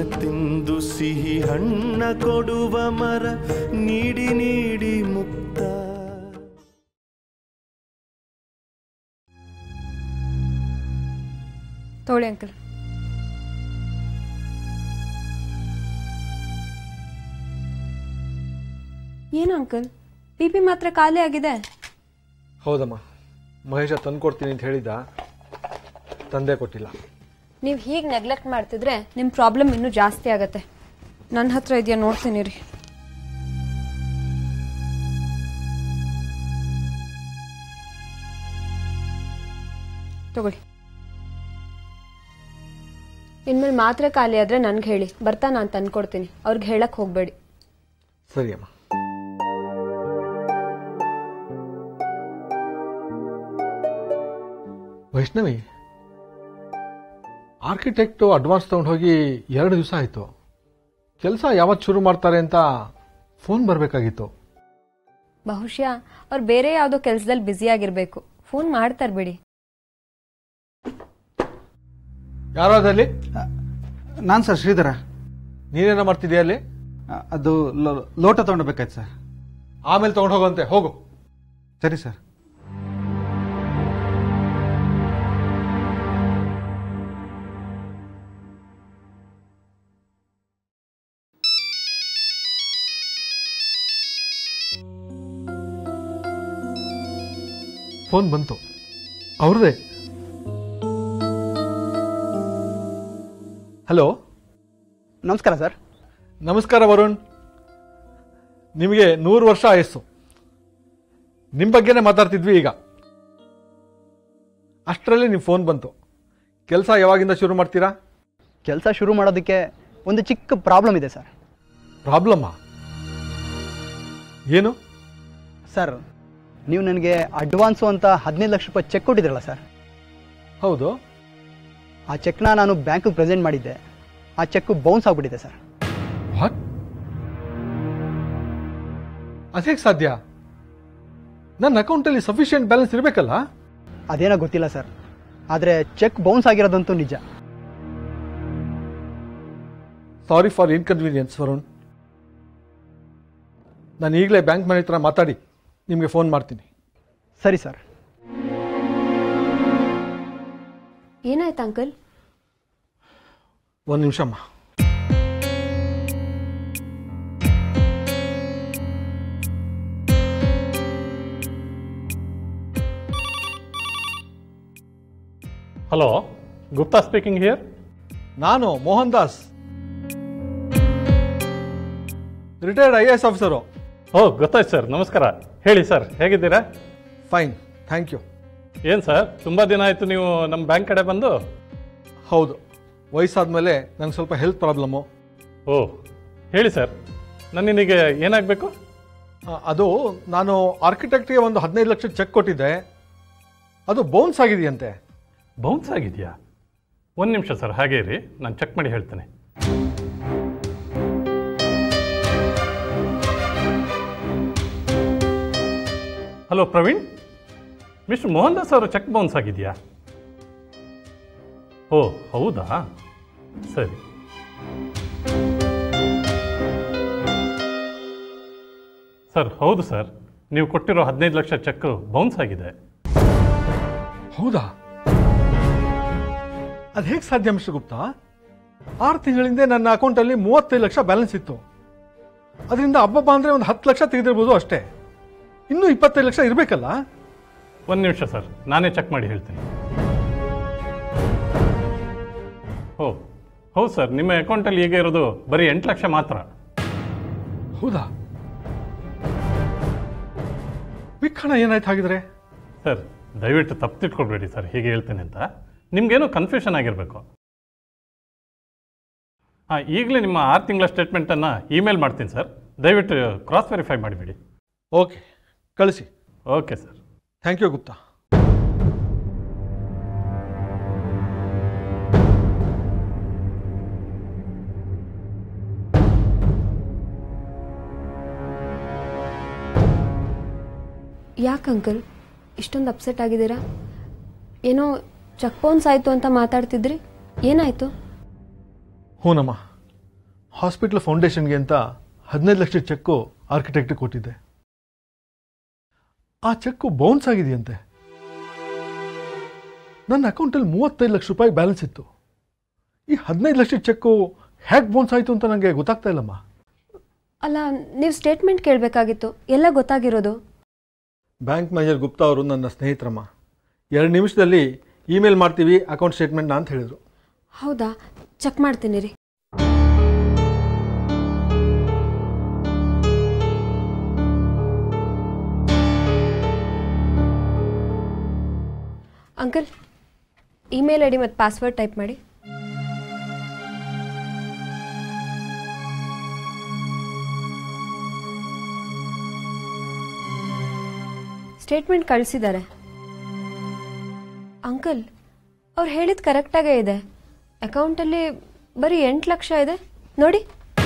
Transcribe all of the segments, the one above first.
ತಿಂದು ಸಿಹಿ ಹಣ್ಣ ಕೊಡುವ ಮರ ನೀಡಿ ನೀಡಿ ಮುಕ್ತ ತಗೊಳ್ಳಿ ಅಂಕಲ್ ಏನು ಅಂಕಲ್ ಪಿ ಪಿ ಮಾತ್ರ ಖಾಲಿ ಆಗಿದೆ ಹೌದಮ್ಮ ಮಹೇಶ ತಂದ್ಕೊಡ್ತೀನಿ ಅಂತ ಹೇಳಿದ್ದ ತಂದೆ ಕೊಟ್ಟಿಲ್ಲ ನೀವು ಹೀಗೆ ನೆಗ್ಲೆಕ್ಟ್ ಮಾಡ್ತಿದ್ರೆ ನಿಮ್ಮ ಪ್ರಾಬ್ಲಮ್ ಇನ್ನೂ ಜಾಸ್ತಿ ಆಗತ್ತೆ ನನ್ನ ಹತ್ರ ಇದೆಯಾ ನೋಡ್ತೀನಿ ರೀ ತಗೊಳ್ಳಿ ಇನ್ಮೇಲೆ ಮಾತ್ರೆ ಖಾಲಿ ಆದರೆ ನನಗೆ ಹೇಳಿ ಬರ್ತಾ ನಾನು ತಂದ್ಕೊಡ್ತೀನಿ ಅವ್ರಿಗೆ ಹೇಳಕ್ಕೆ ಹೋಗಬೇಡಿ ಸರಿ ಅಮ್ಮ ವೈಷ್ಣವಿ ಆರ್ಕಿಟೆಕ್ಟು ಅಡ್ವಾನ್ಸ್ ತಗೊಂಡು ಹೋಗಿ ಎರಡು ದಿವಸ ಆಯಿತು ಕೆಲಸ ಯಾವತ್ತು ಶುರು ಮಾಡ್ತಾರೆ ಅಂತ ಫೋನ್ ಬರಬೇಕಾಗಿತ್ತು ಬಹುಶಃ ಅವ್ರು ಬೇರೆ ಯಾವುದೋ ಕೆಲಸದಲ್ಲಿ ಬ್ಯುಸಿಯಾಗಿರಬೇಕು ಫೋನ್ ಮಾಡ್ತಾರೆ ಬಿಡಿ ಯಾರೋ ಅದಲ್ಲಿ ನಾನು ಸರ್ ಶ್ರೀಧರ ನೀನೇನ ಮಾಡ್ತಿದ್ಯಾ ಅಲ್ಲಿ ಅ, ಅದು ಲೋ- ಲೋಟ ತಗೊಂಡ್ಬೇಕಾಯ್ತು ಸರ್ ಆಮೇಲೆ ತಗೊಂಡು ಹೋಗಂತೆ ಹೋಗು ಸರಿ ಸರ್ ಫೋನ್ ಬಂತು ಅವ್ರದೇ ಹಲೋ ನಮಸ್ಕಾರ ಸರ್ ನಮಸ್ಕಾರ ವರುಣ್ ನಿಮಗೆ ನೂರು ವರ್ಷ ಆಯಸ್ಸು ನಿಮ್ಮ ಬಗ್ಗೆನೇ ಮಾತಾಡ್ತಿದ್ವಿ ಈಗ ಅಷ್ಟರಲ್ಲಿ ನಿಮ್ಮ ಫೋನ್ ಬಂತು ಕೆಲಸ ಯಾವಾಗಿಂದ ಶುರು ಮಾಡ್ತೀರಾ ಕೆಲಸ ಶುರು ಮಾಡೋದಕ್ಕೆ ಒಂದು ಚಿಕ್ಕ ಪ್ರಾಬ್ಲಮ್ ಇದೆ ಸರ್ ಪ್ರಾಬ್ಲಮ್ಮಾ ಏನು ಸರ್ ನೀವು ನನಗೆ ಅಡ್ವಾನ್ಸು ಅಂತ ಹದಿನೈದು ಲಕ್ಷ ರೂಪಾಯಿ ಚೆಕ್ ಕೊಟ್ಟಿದ್ರಲ್ಲ ಸರ್ ಹೌದು ಆ ಚೆಕ್ನ ನಾನು ಬ್ಯಾಂಕಿಗೆ ಪ್ರೆಸೆಂಟ್ ಮಾಡಿದ್ದೆ ಆ ಚೆಕ್ ಬೌನ್ಸ್ ಆಗಿಬಿಟ್ಟಿದೆ ಸರ್ ವಾಟ್ ಅದೇಗೆ ಸಾಧ್ಯ ನನ್ನ ಅಕೌಂಟಲ್ಲಿ ಸಫಿಷಿಯೆಂಟ್ ಬ್ಯಾಲೆನ್ಸ್ ಇರಬೇಕಲ್ಲ ಅದೇನೋ ಗೊತ್ತಿಲ್ಲ ಸರ್ ಆದರೆ ಚೆಕ್ ಬೌನ್ಸ್ ಆಗಿರೋದಂತೂ ನಿಜ ಸಾರಿ ಫಾರ್ ಇನ್ಕನ್ವೀನಿಯನ್ಸ್ ವರುಣ್ ನಾನು ಈಗಲೇ ಬ್ಯಾಂಕ್ ಮನೆ ಹತ್ರ ಮಾತಾಡಿ ನಿಮಗೆ ಫೋನ್ ಮಾಡ್ತೀನಿ ಸರಿ ಸರ್ ಏನಾಯ್ತು ಅಂಕಲ್ ಒಂದು ನಿಮಿಷಮ್ಮ ಹಲೋ ಗುಪ್ತಾ ಸ್ಪೀಕಿಂಗ್ ಹಿಯರ್ ನಾನು Mohan Das retired I A S officer ಓ ಗೊತ್ತಾಯ್ತು ಸರ್ ನಮಸ್ಕಾರ ಹೇಳಿ ಸರ್ ಹೇಗಿದ್ದೀರಾ ಫೈನ್ ಥ್ಯಾಂಕ್ ಯು ಏನು ಸರ್ ತುಂಬ ದಿನ ಆಯಿತು ನೀವು ನಮ್ಮ ಬ್ಯಾಂಕ್ ಕಡೆ ಬಂದು ಹೌದು ವಯಸ್ಸಾದ್ಮೇಲೆ ನನಗೆ ಸ್ವಲ್ಪ ಹೆಲ್ತ್ ಪ್ರಾಬ್ಲಮ್ಮು ಓ ಹೇಳಿ ಸರ್ ನಾನು ನಿನಗೆ ಏನಾಗಬೇಕು ಅದು ನಾನು ಆರ್ಕಿಟೆಕ್ಟ್ಗೆ ಒಂದು ಹದಿನೈದು ಲಕ್ಷ ಚೆಕ್ ಕೊಟ್ಟಿದ್ದೆ ಅದು ಬೌನ್ಸ್ ಆಗಿದೆಯಂತೆ ಬೌನ್ಸ್ ಆಗಿದೆಯಾ ಒಂದು ನಿಮಿಷ ಸರ್ ಹಾಗೇ ಇರಿ ನಾನು ಚೆಕ್ ಮಾಡಿ ಹೇಳ್ತೇನೆ ಹಲೋ ಪ್ರವೀಣ್ ಮಿಸ್ಟರ್ ಮೋಹನ್ ದಾಸ್ ಅವರು ಚೆಕ್ ಬೌನ್ಸ್ ಆಗಿದೆಯಾ ಓ ಹೌದಾ ಸರಿ ಸರ್ ಹೌದು ಸರ್ ನೀವು ಕೊಟ್ಟಿರೋ ಹದಿನೈದು ಲಕ್ಷ ಚೆಕ್ ಬೌನ್ಸ್ ಆಗಿದೆ ಹೌದಾ ಅದು ಹೇಗೆ ಸಾಧ್ಯ ಮಿಸ್ಟರ್ ಗುಪ್ತಾ ಆರು ತಿಂಗಳಿಂದ ನನ್ನ ಅಕೌಂಟಲ್ಲಿ ಮೂವತ್ತೈದು ಲಕ್ಷ ಬ್ಯಾಲೆನ್ಸ್ ಇತ್ತು ಅದರಿಂದ ಹಬ್ಬಬ್ಬ ಅಂದರೆ ಒಂದು ಹತ್ತು ಲಕ್ಷ ತೆಗೆದಿರ್ಬೋದು ಅಷ್ಟೇ ಇನ್ನೂ ಇಪ್ಪತ್ತೈದು ಲಕ್ಷ ಇರಬೇಕಲ್ಲ ಒಂದು ನಿಮಿಷ ಸರ್ ನಾನೇ ಚೆಕ್ ಮಾಡಿ ಹೇಳ್ತೀನಿ ಓ ಹೌದು ಸರ್ ನಿಮ್ಮ ಅಕೌಂಟಲ್ಲಿ ಈಗ ಇರೋದು ಬರೀ ಎಂಟು ಲಕ್ಷ ಮಾತ್ರ ಹೌದಾ ಬಿಗ್ ಹಣ ಏನಾಯ್ತು ಹಾಗಿದ್ರೆ ಸರ್ ದಯವಿಟ್ಟು ತಪ್ಪು ತಿಳ್ಕೊಳ್ಬೇಡಿ ಸರ್ ಹೀಗೆ ಹೇಳ್ತೇನೆ ಅಂತ ನಿಮ್ಗೇನೋ ಕನ್ಫ್ಯೂಷನ್ ಆಗಿರಬೇಕು ಹಾಂ ಈಗಲೇ ನಿಮ್ಮ ಆರು ತಿಂಗಳ ಸ್ಟೇಟ್ಮೆಂಟನ್ನು ಇಮೇಲ್ ಮಾಡ್ತೀನಿ ಸರ್ ದಯವಿಟ್ಟು ಕ್ರಾಸ್ ವೆರಿಫೈ ಮಾಡಿಬಿಡಿ ಓಕೆ ಕಳಿಸಿ okay sir thank you Gupta ಯಾಕೆ ಅಂಕಲ್ ಇಷ್ಟೊಂದು ಅಪ್ಸೆಟ್ ಆಗಿದ್ದೀರಾ ಏನೋ ಚೆಕ್ ಬೌನ್ಸ್ ಆಯಿತು ಅಂತ ಮಾತಾಡ್ತಿದ್ರಿ ಏನಾಯಿತು ಹೂನಮ್ಮ ಹಾಸ್ಪಿಟ್ಲ್ ಫೌಂಡೇಶನ್ಗೆ ಅಂತ ಹದಿನೈದು ಲಕ್ಷ ಚೆಕ್ಕು ಆರ್ಕಿಟೆಕ್ಟ್ ಕೊಟ್ಟಿದ್ದೆ ಆ ಚೆಕ್ಕು ಬೌನ್ಸ್ ಆಗಿದೆಯಂತೆ ನನ್ನ ಅಕೌಂಟಲ್ಲಿ ಮೂವತ್ತೈದು ಲಕ್ಷ ರೂಪಾಯಿ ಬ್ಯಾಲೆನ್ಸ್ ಇತ್ತು ಈ ಹದಿನೈದು ಲಕ್ಷ ಚೆಕ್ಕು ಹ್ಯಾಕ್ ಬೌನ್ಸ್ ಆಯಿತು ಅಂತ ನನಗೆ ಗೊತ್ತಾಗ್ತಾ ಇಲ್ಲಮ್ಮ ಅಲ್ಲ ನೀವು ಸ್ಟೇಟ್ಮೆಂಟ್ ಕೇಳಬೇಕಾಗಿತ್ತು ಎಲ್ಲ ಗೊತ್ತಾಗಿರೋದು ಬ್ಯಾಂಕ್ ಮ್ಯಾನೇಜರ್ ಗುಪ್ತಾ ಅವರು ನನ್ನ ಸ್ನೇಹಿತರಮ್ಮ ಎರಡು ನಿಮಿಷದಲ್ಲಿ ಇಮೇಲ್ ಮಾಡ್ತೀವಿ ಅಕೌಂಟ್ ಸ್ಟೇಟ್ಮೆಂಟ್ನ ಅಂತ ಹೇಳಿದರು ಹೌದಾ ಚೆಕ್ ಮಾಡ್ತೀನಿ ರೀ ಅಂಕಲ್ ಇಮೇಲ್ ಐ ಡಿ ಮತ್ತು ಪಾಸ್ವರ್ಡ್ ಟೈಪ್ ಮಾಡಿ ಸ್ಟೇಟ್ಮೆಂಟ್ ಕಳಿಸಿದ್ದಾರೆ ಅಂಕಲ್ ಅವ್ರು ಹೇಳಿದ ಕರೆಕ್ಟಾಗೇ ಇದೆ ಅಕೌಂಟಲ್ಲಿ ಬರೀ ಎಂಟು ಲಕ್ಷ ಇದೆ ನೋಡಿ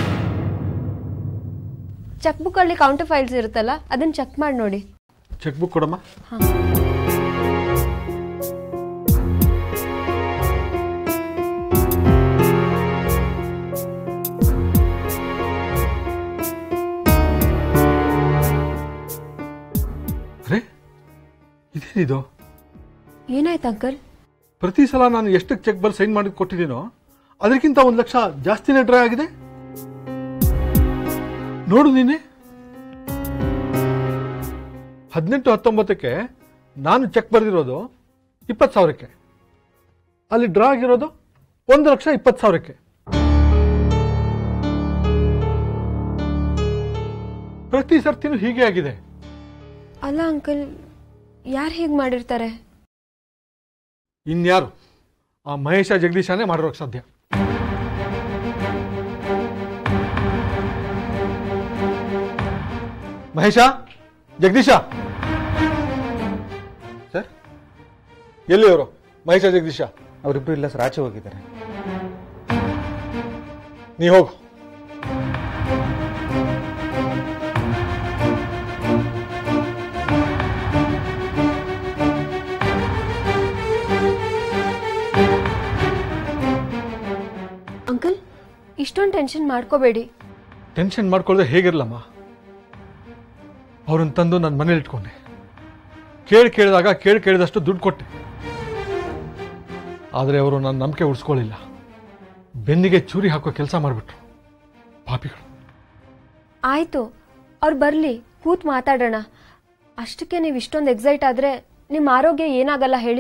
ಚೆಕ್ ಬುಕ್ಕಲ್ಲಿ ಕೌಂಟರ್ ಫೈಲ್ಸ್ ಇರುತ್ತಲ್ಲ ಅದನ್ನು ಚೆಕ್ ಮಾಡಿ ನೋಡಿ ಚೆಕ್ ಬುಕ್ ಕೊಡಮ್ಮ ಹಾಂ ಅರೆ ಇದೇನಿದು ಏನಾಯ್ತು ಅಂಕಲ್ ಪ್ರತಿ ಸಲ ನಾನು ಎಷ್ಟಕ್ಕೆ ಚೆಕ್ ಬರ್ ಸೈನ್ ಮಾಡಿ ಕೊಟ್ಟಿದ್ದೀನೋ ಅದಕ್ಕಿಂತ ಒಂದು ಲಕ್ಷ ಜಾಸ್ತಿನೇ ಡ್ರಾ ಆಗಿದೆ ನೋಡು ನೀನೆ ಹದಿನೆಂಟು ಹತ್ತೊಂಬತ್ತಕ್ಕೆ ನಾನು ಚೆಕ್ ಬರೆದಿರೋದು ಇಪ್ಪತ್ತು ಸಾವಿರಕ್ಕೆ ಅಲ್ಲಿ ಡ್ರಾ ಆಗಿರೋದು ಒಂದು ಲಕ್ಷ ಇಪ್ಪತ್ತು ಸಾವಿರಕ್ಕೆ ಪ್ರತಿ ಸರ್ತಿನೂ ಹೀಗೆ ಆಗಿದೆ ಅಲ್ಲ ಅಂಕಲ್ ಯಾರು ಹೀಗೆ ಮಾಡಿರ್ತಾರೆ ಇನ್ಯಾರು ಆ ಮಹೇಶ ಜಗದೀಶನೇ ಮಾಡಿರೋಕೆ ಸಾಧ್ಯ ಮಹೇಶ ಜಗದೀಶ ಸರ್ ಎಲ್ಲಿ ಅವರು ಮಹೇಶ ಜಗದೀಶ ಅವರಿಬ್ಬರು ಇಲ್ಲ ಸರ್ ಆಚೆ ಹೋಗಿದ್ದಾರೆ ನೀ ಹೋಗು ಅಂಕಲ್ ಇಷ್ಟೊಂದು ಟೆನ್ಷನ್ ಮಾಡ್ಕೋಬೇಡಿ ಟೆನ್ಷನ್ ಮಾಡ್ಕೊಳ್ಳದೆ ಹೇಗಿರ್ಲಮ್ಮ ಅವ್ರನ್ನ ತಂದು ನನ್ನ ಮನೇಲಿ ಇಟ್ಕೊಂಡೆ ಕೇಳಿ ಕೇಳಿದಾಗ ಕೇಳಿ ಕೇಳಿದಷ್ಟು ದುಡ್ಡು ಕೊಟ್ಟೆ ಆದರೆ ಅವರು ನನ್ನ ನಂಬಿಕೆ ಉಳಿಸ್ಕೊಳ್ಳಿಲ್ಲ ಬೆನ್ನಿಗೆ ಚೂರಿ ಹಾಕೋ ಕೆಲಸ ಮಾಡಿಬಿಟ್ರು ಪಾಪಿಗಳು ಆಯಿತು ಅವ್ರು ಬರಲಿ ಕೂತ್ ಮಾತಾಡೋಣ ಅಷ್ಟಕ್ಕೆ ನೀವು ಇಷ್ಟೊಂದು ಎಕ್ಸೈಟ್ ಆದರೆ ನಿಮ್ಮ ಆರೋಗ್ಯ ಏನಾಗಲ್ಲ ಹೇಳಿ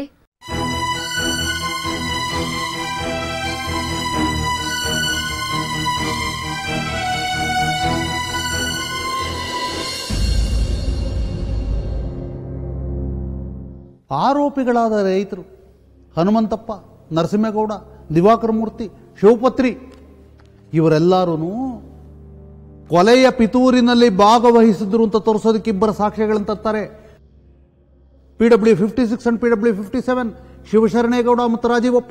ಆರೋಪಿಗಳಾದ ರೈತರು ಹನುಮಂತಪ್ಪ ನರಸಿಂಹಗೌಡ ದಿವಾಕರ ಮೂರ್ತಿ ಶಿವಪತ್ರಿ ಇವರೆಲ್ಲರೂ ಕೊಲೆಯ ಪಿತೂರಿನಲ್ಲಿ ಭಾಗವಹಿಸಿದ್ರು ಅಂತ ತೋರಿಸೋದಕ್ಕೆ ಇಬ್ಬರ ಸಾಕ್ಷ್ಯಗಳನ್ನು ತರ್ತಾರೆ P W fifty six and P W fifty seven Shivasharanegowda ಮತ್ತು ರಾಜೀವಪ್ಪ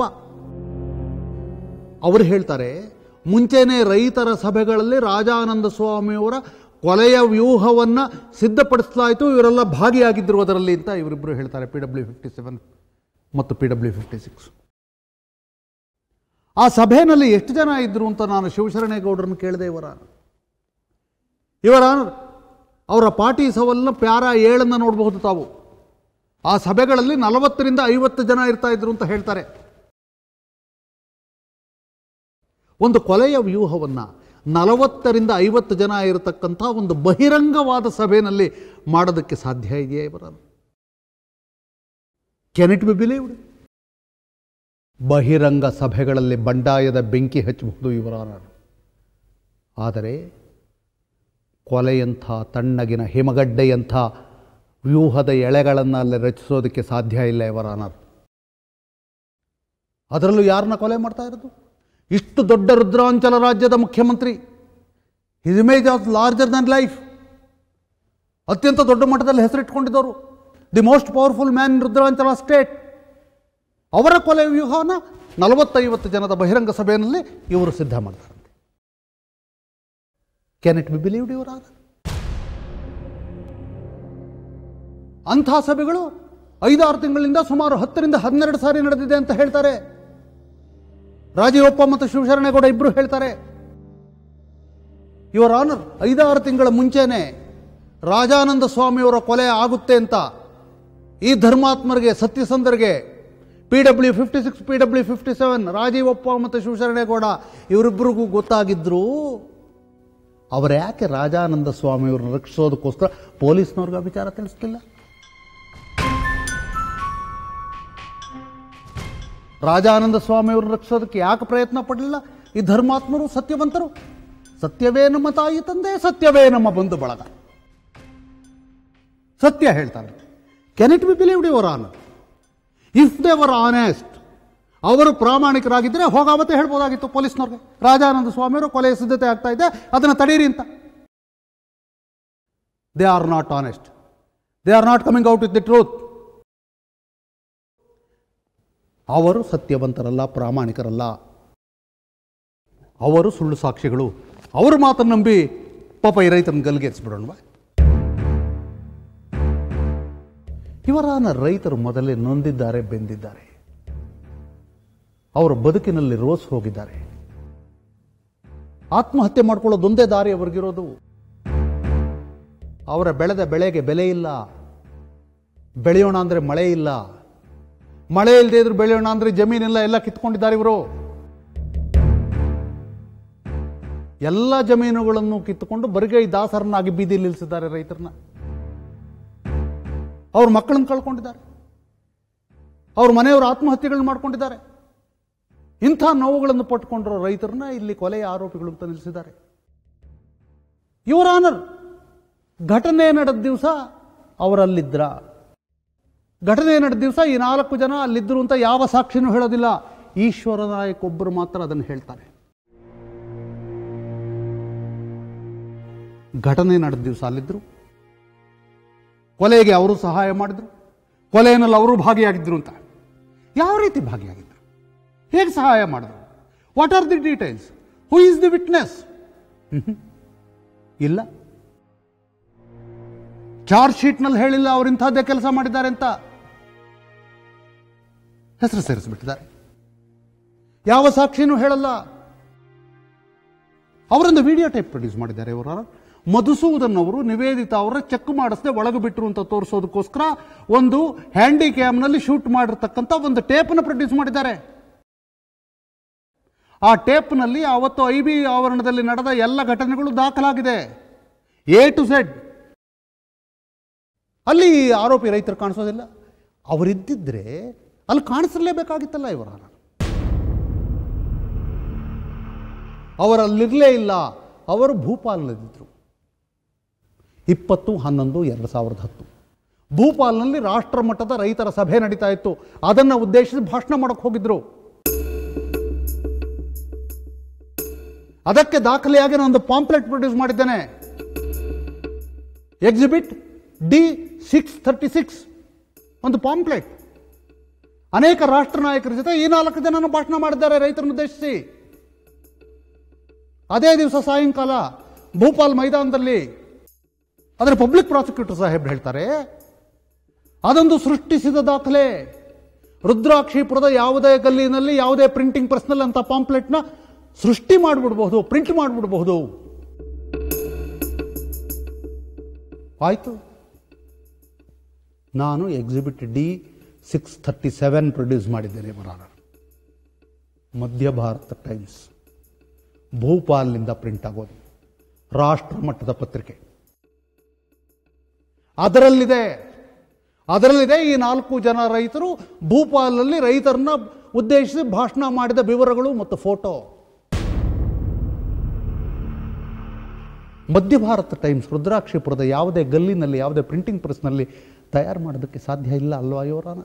ಅವರು ಹೇಳ್ತಾರೆ ಮುಂಚೆನೆ ರೈತರ ಸಭೆಗಳಲ್ಲಿ ರಾಜಾನಂದ ಸ್ವಾಮಿಯವರ ಕೊಲೆಯ ವ್ಯೂಹವನ್ನು ಸಿದ್ಧಪಡಿಸಲಾಯಿತು ಇವರೆಲ್ಲ ಭಾಗಿಯಾಗಿದ್ದರು ಅದರಲ್ಲಿ ಅಂತ ಇವರಿಬ್ಬರು ಹೇಳ್ತಾರೆ ಪಿ ಡಬ್ಲ್ಯೂ ಫಿಫ್ಟಿ ಸೆವೆನ್ ಮತ್ತು ಪಿ ಡಬ್ಲ್ಯೂ ಫಿಫ್ಟಿ ಸಿಕ್ಸ್ ಆ ಸಭೆಯಲ್ಲಿ ಎಷ್ಟು ಜನ ಇದ್ದರು ಅಂತ ನಾನು ಶಿವಶರಣೇಗೌಡರನ್ನು ಕೇಳಿದೆ ಇವರ ಇವರ ಅವರ ಪಾರ್ಟಿ ಸವನ್ನ ಪ್ಯಾರ ಏಳನ್ನು ನೋಡಬಹುದು ತಾವು ಆ ಸಭೆಗಳಲ್ಲಿ ನಲವತ್ತರಿಂದ ಐವತ್ತು ಜನ ಇರ್ತಾ ಇದ್ರು ಅಂತ ಹೇಳ್ತಾರೆ ಒಂದು ಕೊಲೆಯ ವ್ಯೂಹವನ್ನು ನಲವತ್ತರಿಂದ ಐವತ್ತು ಜನ ಇರತಕ್ಕಂಥ ಒಂದು ಬಹಿರಂಗವಾದ ಸಭೆಯಲ್ಲಿ ಮಾಡೋದಕ್ಕೆ ಸಾಧ್ಯ ಇದೆಯಾ ಇವರ ಕೆನ್ ಇಟ್ ಬಿ ಬಿಲೀವ್ಡ್ ಬಹಿರಂಗ ಸಭೆಗಳಲ್ಲಿ ಬಂಡಾಯದ ಬೆಂಕಿ ಹಚ್ಚಬಹುದು ಇವರ ಆದರೆ ಕೊಲೆಯಂಥ ತಣ್ಣಗಿನ ಹಿಮಗಡ್ಡೆಯಂಥ ವ್ಯೂಹದ ಎಳೆಗಳನ್ನು ಅಲ್ಲಿ ರಚಿಸೋದಕ್ಕೆ ಸಾಧ್ಯ ಇಲ್ಲ ಇವರ ಅದರಲ್ಲೂ ಯಾರನ್ನ ಕೊಲೆ ಮಾಡ್ತಾ ಇರೋದು ಇಷ್ಟು ದೊಡ್ಡ ರುದ್ರಾಂಚಲ ರಾಜ್ಯದ ಮುಖ್ಯಮಂತ್ರಿ his image of larger than life ಅತ್ಯಂತ ದೊಡ್ಡ ಮಟ್ಟದಲ್ಲಿ ಹೆಸರಿಟ್ಕೊಂಡಿದ್ದವರು the most powerful man in Rudranchala state ಅವರ ಕೊಲೆ ವ್ಯೂಹನ ನಲವತ್ತೈವತ್ತು ಜನದ ಬಹಿರಂಗ ಸಭೆಯಲ್ಲಿ ಇವರು ಸಿದ್ಧ ಮಾಡ್ತಾರಂತೆ ಕ್ಯಾನ್ ಇಟ್ ಬಿ ಬಿಲೀವ್ಡ್ ಇವರ ಅಂಥ ಸಭೆಗಳು ಐದಾರು ತಿಂಗಳಿಂದ ಸುಮಾರು ಹತ್ತರಿಂದ ಹನ್ನೆರಡು ಸಾರಿ ನಡೆದಿದೆ ಅಂತ ಹೇಳ್ತಾರೆ ರಾಜೀವಪ್ಪ ಮತ್ತು ಶಿವಶರಣೇಗೌಡ ಇಬ್ಬರು ಹೇಳ್ತಾರೆ ಇವರ ಆನರ್ ಐದಾರು ತಿಂಗಳ ಮುಂಚೆನೆ ರಾಜಾನಂದ ಸ್ವಾಮಿಯವರ ಕೊಲೆ ಆಗುತ್ತೆ ಅಂತ ಈ ಧರ್ಮಾತ್ಮರಿಗೆ ಸತ್ಯಸಂಧರಿಗೆ P W fifty six P W fifty seven Rajeevappa ಮತ್ತು ಶಿವಶರಣೇಗೌಡ ಇವರಿಬ್ಬರಿಗೂ ಗೊತ್ತಾಗಿದ್ರು ಅವರು ಯಾಕೆ ರಾಜಾನಂದ ಸ್ವಾಮಿಯವ್ರನ್ನ ರಕ್ಷಿಸೋದಕ್ಕೋಸ್ಕರ ಪೊಲೀಸ್ನವ್ರಿಗೆ ಆ ವಿಚಾರ ತಿಳಿಸ್ಲಿಲ್ಲ ರಾಜಾನಂದ ಸ್ವಾಮಿಯವ್ರನ್ನ ರಕ್ಷಿಸೋದಕ್ಕೆ ಯಾಕೆ ಪ್ರಯತ್ನ ಪಡಲಿಲ್ಲ ಈ ಧರ್ಮಾತ್ಮರು ಸತ್ಯವಂತರು ಸತ್ಯವೇ ನಮ್ಮ ತಾಯಿ ತಂದೆ ಸತ್ಯವೇ ನಮ್ಮ ಬಂಧು ಬಳಗ ಸತ್ಯ ಹೇಳ್ತಾರೆ can it be believed your honour if they were honest ಅವರು ಪ್ರಾಮಾಣಿಕರಾಗಿದ್ದರೆ ಹೋಗಾವತ್ತೆ ಹೇಳ್ಬೋದಾಗಿತ್ತು ಪೊಲೀಸ್ನವ್ರಿಗೆ ರಾಜಾನಂದ ಸ್ವಾಮಿಯವರು ಕೊಲೆಯ ಸಿದ್ಧತೆ ಆಗ್ತಾ ಇದೆ ಅದನ್ನು ತಡೀರಿ ಅಂತ they are not honest they are not coming out with the truth ಅವರು ಸತ್ಯವಂತರಲ್ಲ ಪ್ರಾಮಾಣಿಕರಲ್ಲ ಅವರು ಸುಳ್ಳು ಸಾಕ್ಷಿಗಳು ಅವ್ರ ಮಾತನ್ನು ನಂಬಿ ಪಾಪ ಈ ರೈತನ ಗಲ್ಗೆತ್ಸ್ಬಿಡೋಣವ ಇವರಾನ ರೈತರು ಮೊದಲೇ ನೊಂದಿದ್ದಾರೆ ಬೆಂದಿದ್ದಾರೆ ಅವರ ಬದುಕಿನಲ್ಲಿ ರೋಸ್ ಹೋಗಿದ್ದಾರೆ ಆತ್ಮಹತ್ಯೆ ಮಾಡ್ಕೊಳ್ಳೋದೊಂದೇ ದಾರಿ ಅವ್ರಿಗಿರೋದು ಅವರ ಬೆಳೆದ ಬೆಳೆಗೆ ಬೆಲೆ ಇಲ್ಲ ಬೆಳೆಯೋಣ ಅಂದರೆ ಮಳೆ ಇಲ್ಲ ಮಳೆ ಇಲ್ಲದೆ ಇದ್ರು ಬೆಳೆಯೋಣ ಅಂದರೆ ಜಮೀನೆಲ್ಲ ಎಲ್ಲ ಕಿತ್ಕೊಂಡಿದ್ದಾರೆ ಇವರು ಎಲ್ಲ ಜಮೀನುಗಳನ್ನು ಕಿತ್ತುಕೊಂಡು ಬರಿಗೈ ದಾಸರನ್ನಾಗಿ ಬೀದಿ ನಿಲ್ಲಿಸಿದ್ದಾರೆ ರೈತರನ್ನ ಅವ್ರ ಮಕ್ಕಳನ್ನು ಕಳ್ಕೊಂಡಿದ್ದಾರೆ ಅವ್ರ ಮನೆಯವರು ಆತ್ಮಹತ್ಯೆಗಳನ್ನು ಮಾಡ್ಕೊಂಡಿದ್ದಾರೆ ಇಂಥ ನೋವುಗಳನ್ನು ಪಟ್ಕೊಂಡಿರೋ ರೈತರನ್ನ ಇಲ್ಲಿ ಕೊಲೆಯ ಆರೋಪಿಗಳು ಅಂತ ನಿಲ್ಲಿಸಿದ್ದಾರೆ ಇವರ ಆನರ್ ಘಟನೆ ನಡೆದ ದಿವಸ ಅವರಲ್ಲಿದ್ರ ಘಟನೆ ನಡೆದ ದಿವಸ ಈ ನಾಲ್ಕು ಜನ ಅಲ್ಲಿದ್ದರು ಅಂತ ಯಾವ ಸಾಕ್ಷಿನೂ ಹೇಳೋದಿಲ್ಲ ಈಶ್ವರ ನಾಯಕ್ ಒಬ್ಬರು ಮಾತ್ರ ಅದನ್ನು ಹೇಳ್ತಾರೆ ಘಟನೆ ನಡೆದ ದಿವಸ ಅಲ್ಲಿದ್ದರು ಕೊಲೆಗೆ ಅವರು ಸಹಾಯ ಮಾಡಿದ್ರು ಕೊಲೆಯಲ್ಲಿ ಅವರು ಭಾಗಿಯಾಗಿದ್ರು ಅಂತ ಯಾವ ರೀತಿ ಭಾಗಿಯಾಗಿದ್ರು ಹೇಗೆ ಸಹಾಯ ಮಾಡಿದ್ರು what are the details who is the witness ಇಲ್ಲ ಚಾರ್ಜ್ ಶೀಟ್ನಲ್ಲಿ ಹೇಳಿಲ್ಲ ಅವ್ರು ಇಂಥದ್ದೇ ಕೆಲಸ ಮಾಡಿದ್ದಾರೆ ಅಂತ ಹೆಸರು ಸೇರಿಸ್ಬಿಟ್ಟಿದ್ದಾರೆ ಯಾವ ಸಾಕ್ಷಿನೂ ಹೇಳಲ್ಲ ಅವರೊಂದು ವಿಡಿಯೋ ಟೈಪ್ ಪ್ರೊಡ್ಯೂಸ್ ಮಾಡಿದ್ದಾರೆ ಇವರ ಮಧುಸೂದನ್ ಅವರು ನಿವೇದಿತಾ ಅವರ ಚೆಕ್ ಮಾಡಿಸದೆ ಒಳಗೆ ಬಿಟ್ಟರು ಅಂತ ತೋರಿಸೋದಕ್ಕೋಸ್ಕರ ಒಂದು ಹ್ಯಾಂಡಿ ಕ್ಯಾಮ್ನಲ್ಲಿ ಶೂಟ್ ಮಾಡಿರ್ತಕ್ಕಂಥ ಒಂದು ಟೇಪನ್ನು ಪ್ರೊಡ್ಯೂಸ್ ಮಾಡಿದ್ದಾರೆ ಆ ಟೇಪ್ನಲ್ಲಿ ಅವತ್ತು ಐ ಬಿ ಆವರಣದಲ್ಲಿ ನಡೆದ ಎಲ್ಲ ಘಟನೆಗಳು ದಾಖಲಾಗಿದೆ ಎ ಟು ಝೆಡ್ ಅಲ್ಲಿ ಆರೋಪಿ ರೈತರು ಕಾಣಿಸೋದಿಲ್ಲ ಅವರಿದ್ದಿದ್ರೆ ಅಲ್ಲಿ ಕಾಣಿಸಲೇಬೇಕಾಗಿತ್ತಲ್ಲ ಇವರ ಅವರಲ್ಲಿರಲೇ ಇಲ್ಲ ಅವರು ಭೂಪಾಲ್ನಲ್ಲಿದ್ದರು ಇಪ್ಪತ್ತು ಹನ್ನೊಂದು ಎರಡು ಸಾವಿರದ ಹತ್ತು ಭೂಪಾಲ್ನಲ್ಲಿ ರಾಷ್ಟ್ರ ಮಟ್ಟದ ರೈತರ ಸಭೆ ನಡೀತಾ ಇತ್ತು ಅದನ್ನು ಉದ್ದೇಶಿಸಿ ಭಾಷಣ ಮಾಡೋಕ್ಕೆ ಹೋಗಿದ್ರು ಅದಕ್ಕೆ ದಾಖಲೆಯಾಗಿ ನಾನು ಒಂದು ಪಾಂಪ್ಲೆಟ್ ಪ್ರೊಡ್ಯೂಸ್ ಮಾಡಿದ್ದೇನೆ exhibit D six thirty six ಒಂದು ಪಾಂಪ್ಲೆಟ್ ಅನೇಕ ರಾಷ್ಟ್ರ ನಾಯಕರ ಜೊತೆ ಈ ನಾಲ್ಕು ಜನ ಭಾಷಣ ಮಾಡಿದ್ದಾರೆ ರೈತರನ್ನು ಉದ್ದೇಶಿಸಿ ಅದೇ ದಿವಸ ಸಾಯಂಕಾಲ ಭೂಪಾಲ್ ಮೈದಾನದಲ್ಲಿ ಅದರ ಪಬ್ಲಿಕ್ ಪ್ರಾಸಿಕ್ಯೂಟರ್ ಸಾಹೇಬ್ ಹೇಳ್ತಾರೆ ಅದೊಂದು ಸೃಷ್ಟಿಸಿದ ದಾಖಲೆ ರುದ್ರಾಕ್ಷಿಪುರದ ಯಾವುದೇ ಗಲ್ಲಿನಲ್ಲಿ ಯಾವುದೇ ಪ್ರಿಂಟಿಂಗ್ ಪ್ರೆಸ್ನಲ್ಲಿ ಅಂತ ಪಾಂಪ್ಲೆಟ್ನ ಸೃಷ್ಟಿ ಮಾಡಿಬಿಡ್ಬಹುದು ಪ್ರಿಂಟ್ ಮಾಡಿಬಿಡಬಹುದು ಆಯಿತು ನಾನು exhibit D six thirty seven produce ಮಾಡಿದ್ದೇನೆ ಬರಾರ ಮಧ್ಯ ಭಾರತ ಟೈಮ್ಸ್ ಭೂಪಾಲ್ನಿಂದ ಪ್ರಿಂಟ್ ಆಗೋದು ರಾಷ್ಟ್ರ ಮಟ್ಟದ ಪತ್ರಿಕೆ ಅದರಲ್ಲಿದೆ ಅದರಲ್ಲಿದೆ ಈ ನಾಲ್ಕು ಜನ ರೈತರು ಭೂಪಾಲಲ್ಲಿ ರೈತರನ್ನ ಉದ್ದೇಶಿಸಿ ಭಾಷಣ ಮಾಡಿದ ವಿವರಗಳು ಮತ್ತು ಫೋಟೋ ಮಧ್ಯ ಭಾರತ ಟೈಮ್ಸ್ ರುದ್ರಾಕ್ಷಿಪುರದ ಯಾವುದೇ ಗಲ್ಲಿನಲ್ಲಿ ಯಾವುದೇ ಪ್ರಿಂಟಿಂಗ್ ಪ್ರೆಸ್ನಲ್ಲಿ ತಯಾರು ಮಾಡೋದಕ್ಕೆ ಸಾಧ್ಯ ಇಲ್ಲ ಅಲ್ವಾ ಇವರಾನ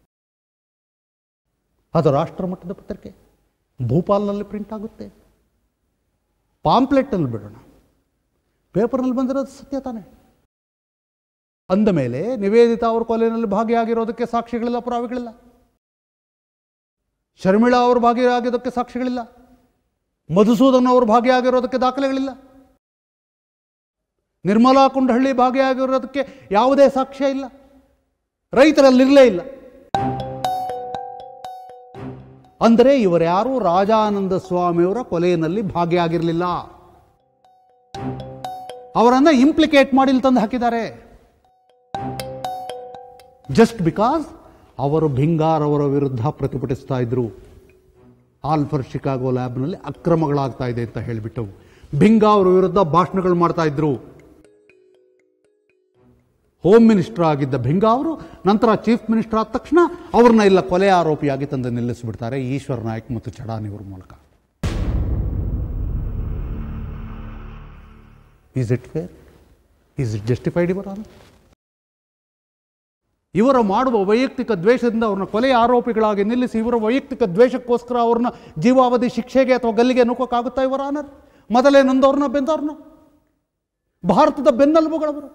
ಅದು ರಾಷ್ಟ್ರ ಮಟ್ಟದ ಪತ್ರಿಕೆ ಭೂಪಾಲ್ನಲ್ಲಿ ಪ್ರಿಂಟ್ ಆಗುತ್ತೆ ಪಾಂಪ್ಲೆಟ್ಟಲ್ಲಿ ಬಿಡೋಣ ಪೇಪರ್ನಲ್ಲಿ ಬಂದಿರೋದು ಸತ್ಯ ತಾನೆ ಅಂದ ಮೇಲೆ ನಿವೇದಿತಾ ಅವರು ಕೊಲೆಯಲ್ಲಿ ಭಾಗಿಯಾಗಿರೋದಕ್ಕೆ ಸಾಕ್ಷಿಗಳಿಲ್ಲ ಪುರಾವೆಗಳಿಲ್ಲ ಶರ್ಮಿಳಾ ಅವರು ಭಾಗಿಯಾಗಿರೋದಕ್ಕೆ ಸಾಕ್ಷಿಗಳಿಲ್ಲ ಮಧುಸೂದನ್ ಅವರು ಭಾಗಿಯಾಗಿರೋದಕ್ಕೆ ದಾಖಲೆಗಳಿಲ್ಲ ನಿರ್ಮಲಾ ಕುಂಡಹಳ್ಳಿ ಭಾಗಿಯಾಗಿರೋದಕ್ಕೆ ಯಾವುದೇ ಸಾಕ್ಷ್ಯ ಇಲ್ಲ ರೈತರಲ್ಲಿರಲೇ ಇಲ್ಲ ಅಂದರೆ ಇವರ್ಯಾರೂ ರಾಜಾನಂದ ಸ್ವಾಮಿಯವರ ಕೊಲೆಯಲ್ಲಿ ಭಾಗಿಯಾಗಿರಲಿಲ್ಲ ಅವರನ್ನು ಇಂಪ್ಲಿಕೇಟ್ ಮಾಡಿ ಇಲ್ಲಿ ತಂದು ಹಾಕಿದ್ದಾರೆ ಜಸ್ಟ್ ಬಿಕಾಸ್ ಅವರು ಭಿಂಗಾರ್ ಅವರ ವಿರುದ್ಧ ಪ್ರತಿಭಟಿಸ್ತಾ ಇದ್ರು ಆಲ್ಫರ್ ಶಿಕಾಗೋ ಲ್ಯಾಬ್ನಲ್ಲಿ ಅಕ್ರಮಗಳಾಗ್ತಾ ಇದೆ ಅಂತ ಹೇಳಿಬಿಟ್ಟು ಭಿಂಗಾ ಅವರ ವಿರುದ್ಧ ಭಾಷಣಗಳು ಮಾಡ್ತಾ ಇದ್ರು ಹೋಮ್ ಮಿನಿಸ್ಟರ್ ಆಗಿದ್ದ ಭಿಂಗಾ ಅವರು ನಂತರ ಚೀಫ್ ಮಿನಿಸ್ಟರ್ ಆದ ತಕ್ಷಣ ಅವ್ರನ್ನ ಇಲ್ಲ ಕೊಲೆ ಆರೋಪಿಯಾಗಿ ತಂದು ನಿಲ್ಲಿಸಿಬಿಡ್ತಾರೆ ಈಶ್ವರ್ ನಾಯಕ್ ಮತ್ತು ಚಡಾನಿಯವರ ಮೂಲಕ is it fair is it justified ಇವರ ಇವರ ಮಾಡುವ ವೈಯಕ್ತಿಕ ದ್ವೇಷದಿಂದ ಅವ್ರನ್ನ ಕೊಲೆ ಆರೋಪಿಗಳಾಗಿ ನಿಲ್ಲಿಸಿ ಇವರ ವೈಯಕ್ತಿಕ ದ್ವೇಷಕ್ಕೋಸ್ಕರ ಅವ್ರನ್ನ ಜೀವಾವಧಿ ಶಿಕ್ಷೆಗೆ ಅಥವಾ ಗಲ್ಲಿಗೆ ನುಕ್ಕೋಕ್ಕಾಗುತ್ತಾ ಇವರ ಆನರ್ ಮೊದಲೇ ನೊಂದವ್ರನ್ನ ಬೆಂದವ್ರನ್ನ ಭಾರತದ ಬೆನ್ನೆಲುಬುಗಳವರು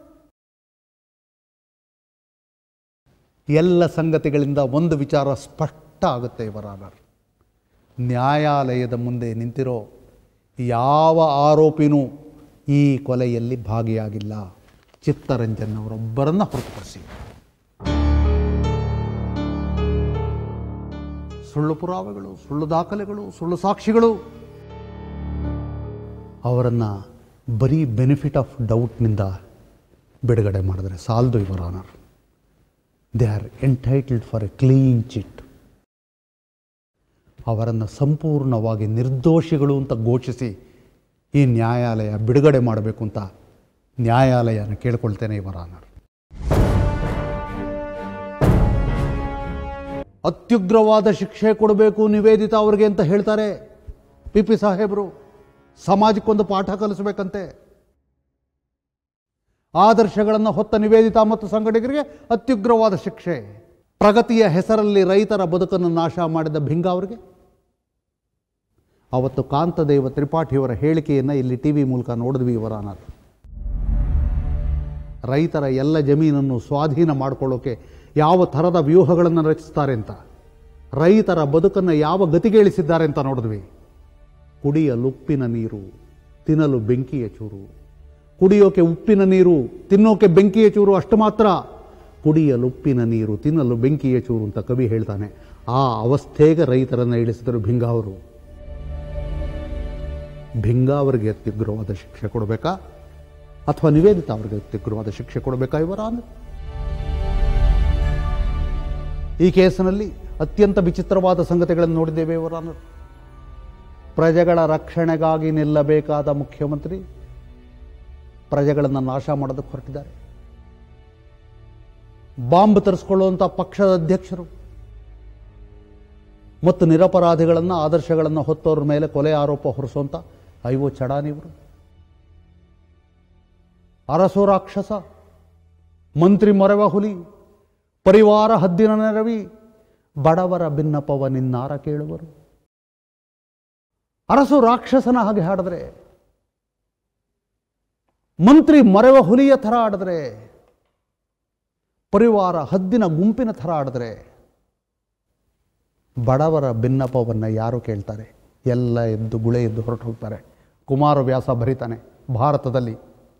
ಎಲ್ಲ ಸಂಗತಿಗಳಿಂದ ಒಂದು ವಿಚಾರ ಸ್ಪಷ್ಟ ಆಗುತ್ತೆ ಇವರ ಆನರ್ ನ್ಯಾಯಾಲಯದ ಮುಂದೆ ನಿಂತಿರೋ ಯಾವ ಆರೋಪಿನೂ ಈ ಕೊಲೆಯಲ್ಲಿ ಭಾಗಿಯಾಗಿಲ್ಲ ಚಿತ್ತರಂಜನ್ ಅವರೊಬ್ಬರನ್ನ ಹೊರತುಪಡಿಸಿ ಸುಳ್ಳು ಪುರಾವೆಗಳು ಸುಳ್ಳು ದಾಖಲೆಗಳು ಸುಳ್ಳು ಸಾಕ್ಷಿಗಳು ಅವರನ್ನು ಬರೀ ಬೆನಿಫಿಟ್ ಆಫ್ ಡೌಟ್ನಿಂದ ಬಿಡುಗಡೆ ಮಾಡಿದ್ರೆ ಸಾಲದು ಇವರ honour they are entitled for a clean chit ಅವರನ್ನು ಸಂಪೂರ್ಣವಾಗಿ ನಿರ್ದೋಷಿಗಳು ಅಂತ ಘೋಷಿಸಿ ಈ ನ್ಯಾಯಾಲಯ ಬಿಡುಗಡೆ ಮಾಡಬೇಕು ಅಂತ ನ್ಯಾಯಾಲಯನ ಕೇಳ್ಕೊಳ್ತೇನೆ ಇವರ ಆನರ್ ಅತ್ಯುಗ್ರವಾದ ಶಿಕ್ಷೆ ಕೊಡಬೇಕು ನಿವೇದಿತ ಅವ್ರಿಗೆ ಅಂತ ಹೇಳ್ತಾರೆ ಪಿ ಪಿ ಸಾಹೇಬರು ಸಮಾಜಕ್ಕೊಂದು ಪಾಠ ಕಲಿಸಬೇಕಂತೆ ಆದರ್ಶಗಳನ್ನು ಹೊತ್ತ ನಿವೇದಿತ ಮತ್ತು ಸಂಘಟಕರಿಗೆ ಅತ್ಯುಗ್ರವಾದ ಶಿಕ್ಷೆ ಪ್ರಗತಿಯ ಹೆಸರಲ್ಲಿ ರೈತರ ಬದುಕನ್ನು ನಾಶ ಮಾಡಿದ ಭಿಂಗ ಅವರಿಗೆ ಅವತ್ತು ಕಾಂತದೇವ ತ್ರಿಪಾಠಿಯವರ ಹೇಳಿಕೆಯನ್ನು ಇಲ್ಲಿ ಟಿ ವಿ ಮೂಲಕ ನೋಡಿದ್ವಿ ಇವರ ಅನಾಥ ರೈತರ ಎಲ್ಲ ಜಮೀನನ್ನು ಸ್ವಾಧೀನ ಮಾಡಿಕೊಳ್ಳೋಕೆ ಯಾವ ಥರದ ವ್ಯೂಹಗಳನ್ನು ರಚಿಸ್ತಾರೆ ಅಂತ ರೈತರ ಬದುಕನ್ನು ಯಾವ ಗತಿಗೆ ಇಳಿಸಿದ್ದಾರೆ ಅಂತ ನೋಡಿದ್ವಿ ಕುಡಿಯಲು ಉಪ್ಪಿನ ನೀರು ತಿನ್ನಲು ಬೆಂಕಿಯ ಚೂರು ಕುಡಿಯೋಕೆ ಉಪ್ಪಿನ ನೀರು ತಿನ್ನೋಕೆ ಬೆಂಕಿಯ ಚೂರು ಅಷ್ಟು ಮಾತ್ರ ಕುಡಿಯಲು ಉಪ್ಪಿನ ನೀರು ತಿನ್ನಲು ಬೆಂಕಿಯ ಚೂರು ಅಂತ ಕವಿ ಹೇಳ್ತಾನೆ ಆ ಅವಸ್ಥೆಗೆ ರೈತರನ್ನು ಇಳಿಸಿದರು ಭಿಂಗ ಅವರು ಭಿಂಗ ಅವರಿಗೆ ಅತ್ಯುಗ್ರವಾದ ಶಿಕ್ಷೆ ಕೊಡಬೇಕಾ ಅಥವಾ ನಿವೇದಿತ ಅವರಿಗೆ ಅತ್ಯುಗ್ರವಾದ ಶಿಕ್ಷೆ ಕೊಡಬೇಕಾ ಇವರ ಅಂದ್ರೆ ಈ ಕೇಸಿನಲ್ಲಿ ಅತ್ಯಂತ ವಿಚಿತ್ರವಾದ ಸಂಗತಿಗಳನ್ನು ನೋಡಿದ್ದೇವೆ ಇವರ ಅನ್ನೋದು. ಪ್ರಜೆಗಳ ರಕ್ಷಣೆಗಾಗಿ ನಿಲ್ಲಬೇಕಾದ ಮುಖ್ಯಮಂತ್ರಿ ಪ್ರಜೆಗಳನ್ನು ನಾಶ ಮಾಡೋದಕ್ಕೆ ಹೊರಟಿದ್ದಾರೆ ಬಾಂಬ್ ತರಿಸ್ಕೊಳ್ಳುವಂಥ ಪಕ್ಷದ ಅಧ್ಯಕ್ಷರು ಮತ್ತು ನಿರಪರಾಧಿಗಳನ್ನು ಆದರ್ಶಗಳನ್ನು ಹೊತ್ತವ್ರ ಮೇಲೆ ಕೊಲೆ ಆರೋಪ ಹೊರಿಸುವಂಥ ಐವೋ ಚಡಾನಿವರು ಅರಸು ರಾಕ್ಷಸ ಮಂತ್ರಿ ಮೊರೆವ ಹುಲಿ ಪರಿವಾರ ಹದ್ದಿನ ನೆರವಿ ಬಡವರ ಭಿನ್ನಪವ ನಿನ್ನಾರ ಕೇಳುವರು ಅರಸು ರಾಕ್ಷಸನ ಹಾಗೆ ಹಾಡಿದ್ರೆ ಮಂತ್ರಿ ಮರೆವ ಹುಲಿಯ ಥರ ಆಡಿದ್ರೆ ಪರಿವಾರ ಹದ್ದಿನ ಗುಂಪಿನ ಥರ ಆಡಿದ್ರೆ ಬಡವರ ಭಿನ್ನಪವನ್ನು ಯಾರು ಕೇಳ್ತಾರೆ ಎಲ್ಲ ಎದ್ದು ಗುಳೆ ಎದ್ದು ಹೊರಟು ಹೋಗ್ತಾರೆ ಕುಮಾರವ್ಯಾಸ ಬರೀತಾನೆ ಭಾರತದಲ್ಲಿ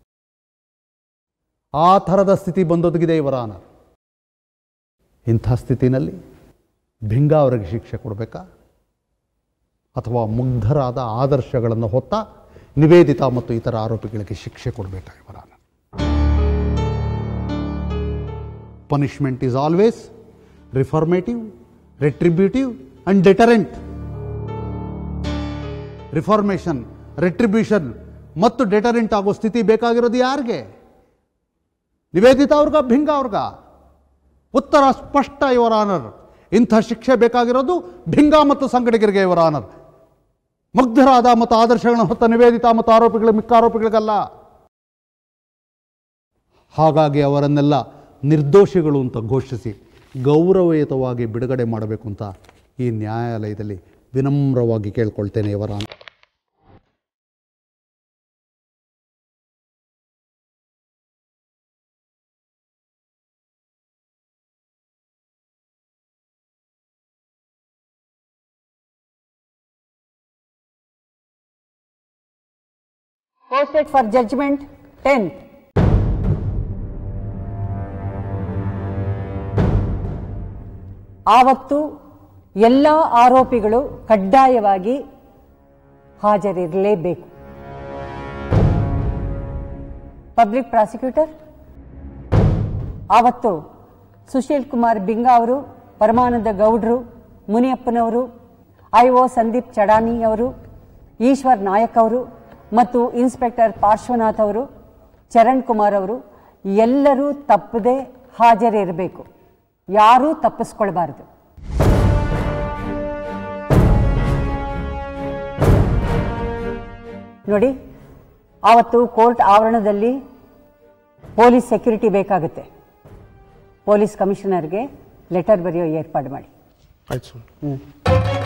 ಆ ಥರದ ಸ್ಥಿತಿ ಬಂದೊದಗಿದೆ ಇವರ ಆನ ಇಂಥ ಸ್ಥಿತಿನಲ್ಲಿ ಭಿಂಗ ಅವರಿಗೆ ಶಿಕ್ಷೆ ಕೊಡಬೇಕಾ ಅಥವಾ ಮುಗ್ಧರಾದ ಆದರ್ಶಗಳನ್ನು ಹೊತ್ತ ನಿವೇದಿತ ಮತ್ತು ಇತರ ಆರೋಪಿಗಳಿಗೆ ಶಿಕ್ಷೆ ಕೊಡಬೇಕಾ ಇವರ ಆನ punishment is always reformative retributive and deterrent reformation retribution ಮತ್ತು ಡೆಟರೆಂಟ್ ಆಗೋ ಸ್ಥಿತಿ ಬೇಕಾಗಿರೋದು ಯಾರಿಗೆ ನಿವೇದಿತ ಅವ್ರಿಗ ಭಿಂಗ ಅವ್ರಿಗ ಉತ್ತರ ಸ್ಪಷ್ಟ ಇವರ ಆನರ್ ಇಂಥ ಶಿಕ್ಷೆ ಬೇಕಾಗಿರೋದು ಭಿಂಗ ಮತ್ತು ಸಂಘಟಕರಿಗೆ ಇವರ ಆನರ್ ಮುಗ್ಧರಾದ ಮತ್ತು ಆದರ್ಶಗಳನ್ನು ಹೊತ್ತ ನಿವೇದಿತ ಮತ್ತು ಆರೋಪಿಗಳ ಮಿಕ್ಕ ಆರೋಪಿಗಳಿಗಲ್ಲ ಹಾಗಾಗಿ ಅವರನ್ನೆಲ್ಲ ನಿರ್ದೋಷಿಗಳು ಅಂತ ಘೋಷಿಸಿ ಗೌರವಯುತವಾಗಿ ಬಿಡುಗಡೆ ಮಾಡಬೇಕು ಅಂತ ಈ ನ್ಯಾಯಾಲಯದಲ್ಲಿ ವಿನಮ್ರವಾಗಿ ಕೇಳ್ಕೊಳ್ತೇನೆ ಇವರ Posted for judgment 10th. ಆವತ್ತು ಎಲ್ಲ ಆರೋಪಿಗಳು ಕಡ್ಡಾಯವಾಗಿ ಹಾಜರಿರಲೇಬೇಕು ಪಬ್ಲಿಕ್ ಪ್ರಾಸಿಕ್ಯೂಟರ್ ಆವತ್ತು ಸುಶೀಲ್ ಕುಮಾರ್ ಬಿಂಗಾ ಅವರು ಪರಮಾನಂದ ಗೌಡ್ರು ಮುನಿಯಪ್ಪನವರು ಐ ಒ ಸಂದೀಪ್ ಚಡಾನಿ ಅವರು ಈಶ್ವರ್ ನಾಯಕ್ ಅವರು ಮತ್ತು ಇನ್ಸ್ಪೆಕ್ಟರ್ ಪಾರ್ಶ್ವನಾಥ್ ಅವರು ಚರಣ್ ಕುಮಾರ್ ಅವರು ಎಲ್ಲರೂ ತಪ್ಪದೆ ಹಾಜರಿರಬೇಕು ಯಾರೂ ತಪ್ಪಿಸ್ಕೊಳ್ಬಾರ್ದು ನೋಡಿ ಆವತ್ತು ಕೋರ್ಟ್ ಆವರಣದಲ್ಲಿ ಪೊಲೀಸ್ ಸೆಕ್ಯೂರಿಟಿ ಬೇಕಾಗುತ್ತೆ ಪೊಲೀಸ್ ಕಮಿಷನರ್ಗೆ ಲೆಟರ್ ಬರೆಯೋ ಏರ್ಪಾಡು ಮಾಡಿ ಆಯ್ತು ಸ್ವಾಮಿ